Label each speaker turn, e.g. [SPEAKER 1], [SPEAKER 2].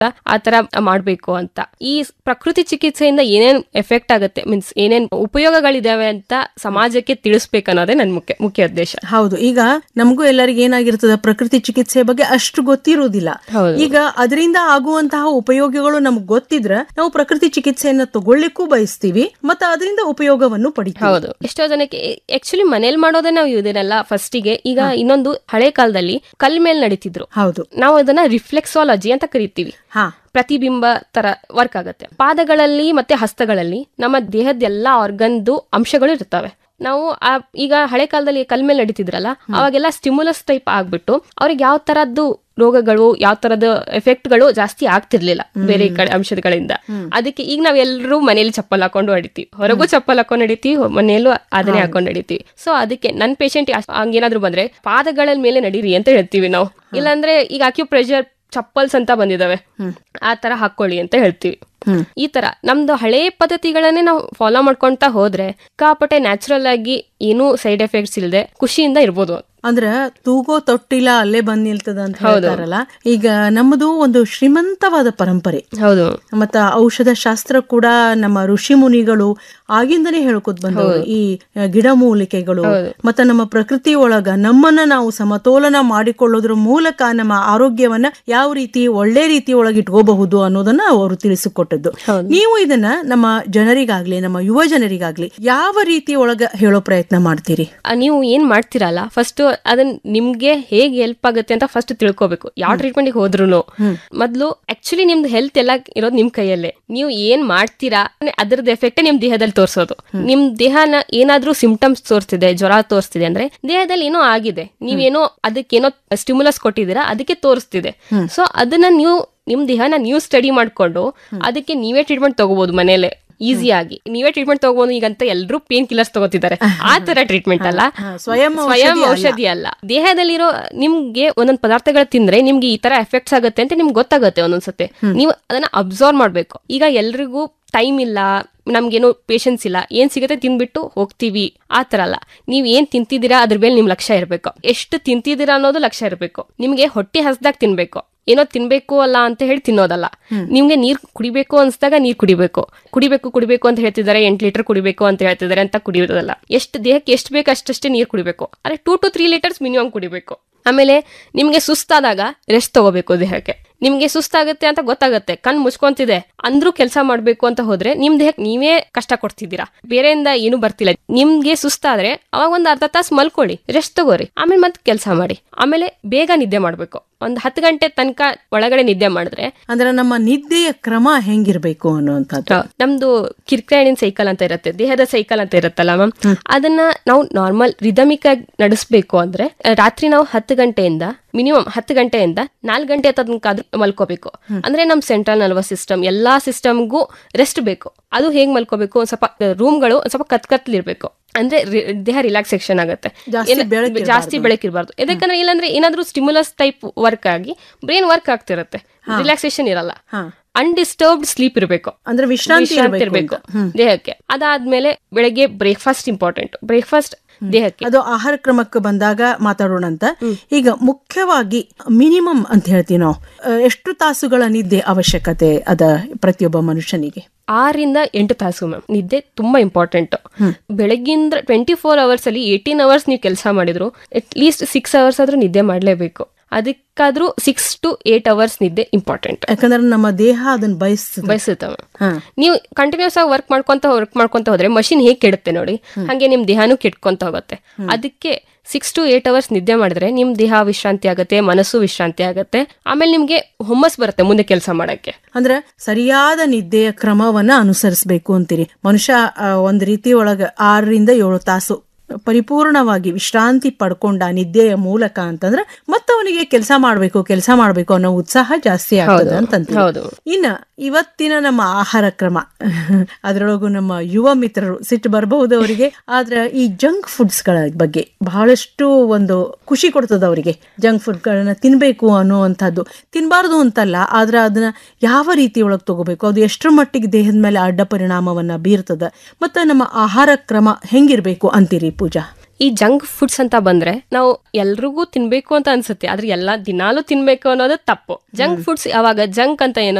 [SPEAKER 1] ಆತರ ಮಾಡ್ಬೇಕು ಅಂತ ಈ ಪ್ರಕೃತಿ ಚಿಕಿತ್ಸೆಯಿಂದ ಏನೇನ್ ಎಫೆಕ್ಟ್ ಆಗುತ್ತೆ ಮೀನ್ಸ್ ಏನೇನ್ ಉಪಯೋಗಗಳಿದಾವೆ ಅಂತ ಸಮಾಜಕ್ಕೆ ತಿಳಿಸ್ಬೇಕು ಅನ್ನೋದೇ ನನ್ ಮುಖ್ಯ ಮುಖ್ಯ ಉದ್ದೇಶ
[SPEAKER 2] ಹೌದು ಈಗ ನಮಗೂ ಎಲ್ಲರಿಗೂ ಏನಾಗಿರ್ತದ ಪ್ರಕೃತಿ ಚಿಕಿತ್ಸೆ ಬಗ್ಗೆ ಅಷ್ಟು ಗೊತ್ತಿರುವುದಿಲ್ಲ
[SPEAKER 1] ಹೌದು.
[SPEAKER 2] ಈಗ ಅದರಿಂದ ಆಗುವಂತಹ ಉಪಯೋಗಗಳು ನಮ್ಗೆ ಗೊತ್ತಿದ್ರೆ ನಾವು ಪ್ರಕೃತಿ ಚಿಕಿತ್ಸೆಯನ್ನ ತಗೊಳ್ಳಿಕ್ಕೂ ಬಯಸ್ತೀವಿ ಮತ್ತೆ ಅದರಿಂದ ಉಪಯೋಗವನ್ನು ಪಡಿತೀವಿ
[SPEAKER 1] ಹೌದು ಎಷ್ಟೋ ಜನಕ್ಕೆ ಆಕ್ಚುಲಿ ಮನೇಲಿ ಮಾಡೋದೇ ನಾವು ಇದನ್ನೆಲ್ಲ ಫಸ್ಟಿಗೆ ಈಗ ಇನ್ನೊಂದು ಹಳೆ ಕಾಲದಲ್ಲಿ ಕಲ್ ಮೇಲೆ ನಡೀತಿದ್ರು
[SPEAKER 2] ಹೌದು
[SPEAKER 1] ನಾವು ಅದನ್ನ ರಿಫ್ಲೆಕ್ಸಾಲಜಿ ಅಂತ ಕರಿತೀವಿ
[SPEAKER 2] ಹಾ
[SPEAKER 1] ಪ್ರತಿಬಿಂಬ ತರ ವರ್ಕ್ ಆಗುತ್ತೆ ಪಾದಗಳಲ್ಲಿ ಮತ್ತೆ ಹಸ್ತಗಳಲ್ಲಿ ನಮ್ಮ ದೇಹದ ಎಲ್ಲಾ ಆರ್ಗನ್ದು ಅಂಶಗಳು ಇರ್ತವೆ ನಾವು ಆ ಈಗ ಹಳೆ ಕಾಲದಲ್ಲಿ ಕಲ್ ಮೇಲೆ ನಡೀತಿದ್ರಲ್ಲ ಅವಾಗೆಲ್ಲ ಸ್ಟಿಮ್ಯುಲಸ್ ಟೈಪ್ ಆಗ್ಬಿಟ್ಟು ಅವ್ರಿಗೆ ಯಾವ ತರದ್ದು ರೋಗಗಳು ಯಾವ ತರದ ಎಫೆಕ್ಟ್ಗಳು ಜಾಸ್ತಿ ಆಗ್ತಿರ್ಲಿಲ್ಲ ಬೇರೆ ಕಡೆ ಅಂಶಗಳಿಂದ ಅದಕ್ಕೆ ಈಗ ನಾವ್ ಎಲ್ಲರೂ ಮನೇಲಿ ಚಪ್ಪಲ್ ಹಾಕೊಂಡು ನಡಿತೀವಿ ಹೊರಗೂ ಚಪ್ಪಲ್ ಹಾಕೊಂಡು ನಡಿತೀವಿ ಮನೆಯಲ್ಲೂ ಅದನ್ನೇ ಹಾಕೊಂಡು ನಡಿತೀವಿ ಸೊ ಅದಕ್ಕೆ ನನ್ ಪೇಷಂಟ್ ಹಂಗೇನಾದ್ರು ಬಂದ್ರೆ ಪಾದಗಳ ಮೇಲೆ ನಡೀರಿ ಅಂತ ಹೇಳ್ತೀವಿ ನಾವು ಇಲ್ಲಾಂದ್ರೆ ಈಗ ಅಕ್ಯುಪ್ರೆಷರ್ ಚಪ್ಪಲ್ಸ್ ಅಂತ ಬಂದಿದಾವೆ ಆ ತರ ಹಾಕೊಳ್ಳಿ ಅಂತ ಹೇಳ್ತೀವಿ ಈ ತರ ನಮ್ದು ಹಳೆ ಪದ್ಧತಿಗಳನ್ನೇ ನಾವು ಫಾಲೋ ಮಾಡ್ಕೊಂತ ಹೋದ್ರೆ ಕಾಪಟೆ ನ್ಯಾಚುರಲ್ ಆಗಿ ಏನೂ ಸೈಡ್ ಎಫೆಕ್ಟ್ಸ್ ಇಲ್ಲದೆ ಖುಷಿಯಿಂದ ಇರ್ಬೋದು
[SPEAKER 2] ಅಂದ್ರ ತೂಗೋ ತೊಟ್ಟಿಲ್ಲ ಅಲ್ಲೇ ಬಂದ್ ನಿಲ್ತದ ಅಂತ ಹೇಳ್ತಾರಲ್ಲ ಈಗ ನಮ್ಮದು ಒಂದು ಶ್ರೀಮಂತವಾದ ಪರಂಪರೆ
[SPEAKER 1] ಹೌದು
[SPEAKER 2] ಮತ್ತ ಔಷಧ ಶಾಸ್ತ್ರ ಕೂಡ ನಮ್ಮ ಋಷಿ ಮುನಿಗಳು ಆಗಿಂದನೇ ಹೇಳ್ಕೊತ್ ಬಂದವರು ಈ ಆ, ಗಿಡಮೂಲಿಕೆಗಳು ಮತ್ತ ನಮ್ಮ ಪ್ರಕೃತಿ ಒಳಗ ನಮ್ಮನ್ನ ನಾವು ಸಮತೋಲನ ಮಾಡಿಕೊಳ್ಳೋದ್ರ ಮೂಲಕ ನಮ್ಮ ಆರೋಗ್ಯವನ್ನ ಯಾವ ರೀತಿ ಒಳ್ಳೆ ರೀತಿ ಒಳಗೆ ಇಟ್ಕೋಬಹುದು ಅನ್ನೋದನ್ನ ಅವರು ತಿಳಿಸಿಕೊಟ್ಟದ್ದು ನೀವು ಇದನ್ನ ನಮ್ಮ ಜನರಿಗಾಗ್ಲಿ ನಮ್ಮ ಯುವ ಜನರಿಗಾಗ್ಲಿ ಯಾವ ರೀತಿ ಒಳಗ ಹೇಳೋ ಪ್ರಯತ್ನ ಮಾಡ್ತೀರಿ
[SPEAKER 1] ಆ, ನೀವು ಏನ್ ಮಾಡ್ತೀರಲ್ಲ ಫಸ್ಟ್ ಅದನ್ನ ನಿಮ್ಗೆ ಹೇಗೆ ಹೆಲ್ಪ್ ಆಗುತ್ತೆ ಅಂತ ಫಸ್ಟ್ ತಿಳ್ಕೊಬೇಕು ಯಾವ ಟ್ರೀಟ್ಮೆಂಟ್ ಹೋದ್ರು ಮೊದ್ಲು ಆಕ್ಚುಲಿ ನಿಮ್ದು ಹೆಲ್ತ್ ಎಲ್ಲ ಇರೋದು ನಿಮ್ ಕೈಯಲ್ಲೇ ನೀವು ಏನ್ ಮಾಡ್ತೀರಾ ಅದ್ರದ್ದು ಎಫೆಕ್ಟ್ ನಿಮ್ ದೇಹದಲ್ಲಿ ತೋರಿಸೋದು ನಿಮ್ ದೇಹನ ಏನಾದ್ರೂ ಸಿಂಪ್ಟಮ್ಸ್ ತೋರಿಸ್ತಿದೆ ಜ್ವರ ತೋರಿಸ್ತಿದೆ ಅಂದ್ರೆ ದೇಹದಲ್ಲಿ ಏನೋ ಆಗಿದೆ ನೀವೇನೋ ಅದಕ್ಕೇನೋ ಸ್ಟಿಮ್ಯುಲಸ್ ಕೊಟ್ಟಿದ್ದೀರಾ ಅದಕ್ಕೆ ತೋರಿಸ್ತಿದೆ ಸೊ ಅದನ್ನ ನೀವು ನಿಮ್ ದೇಹನ ನೀವು ಸ್ಟಡಿ ಮಾಡ್ಕೊಂಡು ಅದಕ್ಕೆ ನೀವೇ ಟ್ರೀಟ್ಮೆಂಟ್ ತಗೋಬಹುದು ಮನೇಲೆ ಈಸಿಯಾಗಿ ನೀವೇ ಟ್ರೀಟ್ಮೆಂಟ್ ತಗೋಬಹುದು ಈಗಂತ ಎಲ್ಲರೂ ಪೇನ್ ಕಿಲ್ಲರ್ಸ್ ತಗೋತಿದ್ದಾರೆ ಆ ತರ ಟ್ರೀಟ್ಮೆಂಟ್ ಅಲ್ಲ
[SPEAKER 2] ಸ್ವಯಂ
[SPEAKER 1] ಸ್ವಯಂ
[SPEAKER 2] ಔಷಧಿ ಅಲ್ಲ.
[SPEAKER 1] ಔಷಧಿ ಅಲ್ಲ ದೇಹದಲ್ಲಿರೋ ನಿಮ್ಗೆ ಒಂದೊಂದು ಪದಾರ್ಥಗಳು ತಿಂದ್ರೆ ನಿಮ್ಗೆ ಈ ತರ ಎಫೆಕ್ಟ್ಸ್ ಆಗುತ್ತೆ ಅಂತ ನಿಮ್ಗೆ ಗೊತ್ತಾಗುತ್ತೆ ಒಂದೊಂದ್ಸತಿ ನೀವು ಅದನ್ನ ಅಬ್ಸರ್ವ್ ಮಾಡ್ಬೇಕು ಈಗ ಎಲ್ರಿಗೂ ಟೈಮ್ ಇಲ್ಲ ನಮ್ಗೇನು ಪೇಷನ್ಸ್ ಇಲ್ಲ ಏನ್ ಸಿಗುತ್ತೆ ತಿನ್ಬಿಟ್ಟು ಹೋಗ್ತೀವಿ ಆ ತರ ಅಲ್ಲ ನೀವ್ ಏನ್ ತಿಂತಿದ್ದೀರಾ ಅದ್ರ ಮೇಲೆ ನಿಮ್ ಲಕ್ಷ್ಯ ಇರ್ಬೇಕು ಎಷ್ಟು ತಿಂತಿದ್ದೀರಾ ಅನ್ನೋದು ಲಕ್ಷ್ಯ ಇರ್ಬೇಕು ನಿಮ್ಗೆ ಹೊಟ್ಟೆ ಹಸ್ದಾಗ ತಿನ್ಬೇಕು ಏನೋ ತಿನ್ಬೇಕು ಅಲ್ಲ ಅಂತ ಹೇಳಿ ತಿನ್ನೋದಲ್ಲ ನಿಮ್ಗೆ ನೀರ್ ಕುಡಿಬೇಕು ಅನ್ಸ್ದಾಗ ನೀರ್ ಕುಡಿಬೇಕು ಕುಡಿಬೇಕು ಕುಡಿಬೇಕು ಅಂತ ಹೇಳ್ತಿದ್ದಾರೆ ಎಂಟ್ ಲೀಟರ್ ಕುಡಿಬೇಕು ಅಂತ ಹೇಳ್ತಿದ್ದಾರೆ ಅಂತ ಕುಡಿಯೋದಲ್ಲ ಎಷ್ಟು ದೇಹಕ್ಕೆ ಎಷ್ಟು ಬೇಕು ಅಷ್ಟಷ್ಟೇ ನೀರ್ ಕುಡಿಬೇಕು ಅರೆ two to three litres minimum ಕುಡಿಬೇಕು ಆಮೇಲೆ ನಿಮ್ಗೆ ಸುಸ್ತಾದಾಗ ರೆಸ್ಟ್ ತಗೋಬೇಕು ದೇಹಕ್ಕೆ ನಿಮ್ಗೆ ಸುಸ್ತಾಗುತ್ತೆ ಅಂತ ಗೊತ್ತಾಗುತ್ತೆ ಕಣ್ ಮುಚ್ಕೊಂತಿದೆ ಅಂದ್ರೂ ಕೆಲಸ ಮಾಡ್ಬೇಕು ಅಂತ ಹೋದ್ರೆ ನಿಮ್ ದೇಹಕ್ಕೆ ನೀವೇ ಕಷ್ಟ ಕೊಡ್ತಿದ್ದೀರಾ ಬೇರೆಯಿಂದ ಏನು ಬರ್ತಿಲ್ಲ ನಿಮ್ಗೆ ಸುಸ್ತಾದ್ರೆ ಅವಾಗ ಒಂದ್ ಅರ್ಧ ತಾಸು ಮಲ್ಕೊಳ್ಳಿ ರೆಸ್ಟ್ ತಗೋರಿ ಆಮೇಲೆ ಮತ್ತೆ ಕೆಲಸ ಮಾಡಿ ಆಮೇಲೆ ಬೇಗ ನಿದ್ದೆ ಮಾಡ್ಬೇಕು ಒಂದ್ ಹತ್ತು ಗಂಟೆ ತನಕ ಒಳಗಡೆ ನಿದ್ದೆ ಮಾಡಿದ್ರೆ
[SPEAKER 2] ಅಂದ್ರೆ ನಮ್ಮ ನಿದ್ದೆಯ ಕ್ರಮ ಹೆಂಗಿರ್ಬೇಕು ಅನ್ನುವಂಥದ್ದು
[SPEAKER 1] ನಮ್ದು ಕಿರ್ಕ್ರಾಣಿನ ಸೈಕಲ್ ಅಂತ ಇರುತ್ತೆ ದೇಹದ ಸೈಕಲ್ ಅಂತ ಇರುತ್ತಲ್ಲ ಮ್ಯಾಮ್ ಅದನ್ನ ನಾವು ನಾರ್ಮಲ್ ರಿದಮಿಕ್ ಆಗಿ ನಡೆಸಬೇಕು ಅಂದ್ರೆ ಆ, ರಾತ್ರಿ ನಾವು ಹತ್ತು ಗಂಟೆಯಿಂದ ಮಿನಿಮಮ್ ಹತ್ತು ಗಂಟೆಯಿಂದ ನಾಲ್ಕು ಗಂಟೆ ತನಕ ಆದ್ರೂ ಮಲ್ಕೋಬೇಕು ಅಂದ್ರೆ ನಮ್ ಸೆಂಟ್ರಲ್ ನರ್ವಸ್ ಸಿಸ್ಟಮ್ ಎಲ್ಲಾ ಸಿಸ್ಟಮ್ಗೂ ರೆಸ್ಟ್ ಬೇಕು ಅದು ಹೇಗ್ ಮಲ್ಕೋಬೇಕು ಒಂದ್ ಸ್ವಲ್ಪ ರೂಮ್ಗಳು ಒಂದ್ ಸ್ವಲ್ಪ ಕತ್ ಕತ್ಲಿರ್ಬೇಕು ಅಂದ್ರೆ ರಿ- ದೇಹ ರಿಲ್ಯಾಕ್ಸೇಷನ್ ಆಗುತ್ತೆ
[SPEAKER 2] ಜಾಸ್ತಿ
[SPEAKER 1] ಇಲ್ಲ-
[SPEAKER 2] ಬೆಳಕಿರ್ಬಾರ್ದು.
[SPEAKER 1] ಜಾಸ್ತಿ ಬೆಳಕಿರ್ಬಾರ್ದು ಯಾಕಂದ್ರೆ ಇಲ್ಲಾಂದ್ರೆ ಏನಾದ್ರೂ ಸ್ಟಿಮ್ಯುಲಸ್ ಟೈಪ್ ವರ್ಕ್ ಆಗಿ ಬ್ರೈನ್ ವರ್ಕ್ ಆಗ್ತಿರುತ್ತೆ ರಿಲ್ಯಾಕ್ಸೇಷನ್ ಇರಲ್ಲ
[SPEAKER 2] ಹಾ.
[SPEAKER 1] ಅನ್ಡಿಸ್ಟರ್ಬ್ಡ್ ಸ್ಲೀಪ್ ಇರಬೇಕು
[SPEAKER 2] ಅಂದ್ರೆ ವಿಶ್ರಾಂತಿ
[SPEAKER 1] ವಿಶ್ರಾಂತಿ
[SPEAKER 2] ಇರ್ಬೇಕು
[SPEAKER 1] ಇರಬೇಕು ದೇಹಕ್ಕೆ ಅದಾದ್ಮೇಲೆ ಬೆಳಗ್ಗೆ ಬ್ರೇಕ್ಫಾಸ್ಟ್ ಇಂಪಾರ್ಟೆಂಟ್ ಬ್ರೇಕ್ಫಾಸ್ಟ್ ದೇಹಕ್ಕೆ
[SPEAKER 2] ಅದು ಆಹಾರ ಕ್ರಮಕ್ಕೆ ಬಂದಾಗ ಮಾತಾಡೋಣ ಅಂತ ಈಗ ಮುಖ್ಯವಾಗಿ ಮಿನಿಮಮ್ ಅಂತ ಹೇಳ್ತೀವಿ ನಾವು ಅಹ್, ಎಷ್ಟು ತಾಸುಗಳ ನಿದ್ದೆ ಅವಶ್ಯಕತೆ ಅದ ಪ್ರತಿಯೊಬ್ಬ ಮನುಷ್ಯನಿಗೆ
[SPEAKER 1] ಆರಿಂದ ಎಂಟು ತಾಸು ಮ್ಯಾಮ್ ನಿದ್ದೆ ತುಂಬಾ ಇಂಪಾರ್ಟೆಂಟ್ ಬೆಳಗ್ಗಿಂದ ಟ್ವೆಂಟಿ ಫೋರ್ ಅವರ್ಸ್ ಅಲ್ಲಿ ಏಯ್ಟೀನ್ ಅವರ್ಸ್ ನೀವು ಕೆಲಸ ಮಾಡಿದ್ರು ಅಟ್ ಲೀಸ್ಟ್ ಸಿಕ್ಸ್ ಅವರ್ಸ್ ಆದ್ರೂ ನಿದ್ದೆ ಮಾಡಲೇಬೇಕು ಅದಕ್ಕಾದ್ರೂ ಸಿಕ್ಸ್ ಟು ಏಟ್ ಅವರ್ಸ್ ನಿದ್ದೆ ಇಂಪಾರ್ಟೆಂಟ್
[SPEAKER 2] ಯಾಕಂದ್ರೆ ನಮ್ಮ ದೇಹ ಅದನ್ನ ಬಯಸ್ತದೆ
[SPEAKER 1] ಬಯಸುತ್ತೆ ಮ್ಯಾಮ್
[SPEAKER 2] ಹಾ.
[SPEAKER 1] ನೀವು ಕಂಟಿನ್ಯೂಸ್ ಆಗಿ ವರ್ಕ್ ಮಾಡ್ಕೊಂತ ವರ್ಕ್ ಮಾಡ್ಕೊಂತ ಹೋದ್ರೆ ಮಷಿನ್ ಹೇಗೆ ಕೆಡುತ್ತೆ ನೋಡಿ ಹಂಗೆ ನಿಮ್ ದೇಹನೂ ಕೆಟ್ಕೊಂತ ಹೋಗುತ್ತೆ ಅದಕ್ಕೆ ಸಿಕ್ಸ್ ಟು ಏಟ್ ಅವರ್ಸ್ ನಿದ್ದೆ ಮಾಡಿದ್ರೆ ನಿಮ್ ದೇಹ ವಿಶ್ರಾಂತಿ ಆಗುತ್ತೆ ಮನಸ್ಸು ವಿಶ್ರಾಂತಿ ಆಗುತ್ತೆ ಆಮೇಲೆ ನಿಮ್ಗೆ ಹುಮ್ಮಸ್ ಬರುತ್ತೆ ಮುಂದೆ ಕೆಲಸ ಮಾಡಕ್ಕೆ
[SPEAKER 2] ಅಂದ್ರೆ ಸರಿಯಾದ ನಿದ್ದೆಯ ಕ್ರಮವನ್ನ ಅನುಸರಿಸಬೇಕು ಅಂತೀರಿ ಮನುಷ್ಯ ಆ, ಒಂದ್ ರೀತಿ ಒಳಗ ಆರರಿಂದ ಏಳು ತಾಸು ಪರಿಪೂರ್ಣವಾಗಿ ವಿಶ್ರಾಂತಿ ಪಡ್ಕೊಂಡ ನಿದ್ದೆಯ ಮೂಲಕ ಅಂತಂದ್ರೆ ಮತ್ತವನಿಗೆ ಕೆಲಸ ಮಾಡ್ಬೇಕು ಕೆಲಸ ಮಾಡ್ಬೇಕು ಅನ್ನೋ ಉತ್ಸಾಹ ಜಾಸ್ತಿ ಆಗ್ತದೆ ಅಂತಂತೀವಿ
[SPEAKER 1] ಹೌದು
[SPEAKER 2] ಇನ್ನ ಇವತ್ತಿನ ನಮ್ಮ ಆಹಾರ ಕ್ರಮ ಅದರೊಳಗು ನಮ್ಮ ಯುವ ಮಿತ್ರರು ಸಿಟ್ಟು ಬರಬಹುದು ಅವರಿಗೆ ಆದ್ರೆ ಈ ಜಂಕ್ ಫುಡ್ಸ್ ಗಳ ಬಗ್ಗೆ ಬಹಳಷ್ಟು ಒಂದು ಖುಷಿ ಕೊಡ್ತದ ಅವರಿಗೆ ಜಂಕ್ ಫುಡ್ ಗಳನ್ನ ತಿನ್ಬೇಕು ಅನ್ನುವಂಥದ್ದು ತಿನ್ಬಾರ್ದು ಅಂತಲ್ಲ ಆದ್ರೆ ಅದನ್ನ ಯಾವ ರೀತಿ ಒಳಗೆ ತಗೋಬೇಕು ಅದು ಎಷ್ಟರ ಮಟ್ಟಿಗೆ ದೇಹದ ಮೇಲೆ ಅಡ್ಡ ಪರಿಣಾಮವನ್ನ ಬೀರ್ತದ ಮತ್ತೆ ನಮ್ಮ ಆಹಾರ ಕ್ರಮ ಹೆಂಗಿರ್ಬೇಕು ಅಂತೀರಿ ಪೂಜಾ
[SPEAKER 1] ಈ ಜಂಕ್ ಫುಡ್ಸ್ ಅಂತ ಬಂದ್ರೆ ನಾವು ಎಲ್ರಿಗೂ ತಿನ್ಬೇಕು ಅಂತ ಅನ್ಸುತ್ತೆ ಆದ್ರೆ ಎಲ್ಲಾ ದಿನಾಲು ತಿನ್ಬೇಕು ಅನ್ನೋದು ತಪ್ಪು ಜಂಕ್ ಫುಡ್ಸ್ ಯಾವಾಗ ಜಂಕ್ ಅಂತ ಏನು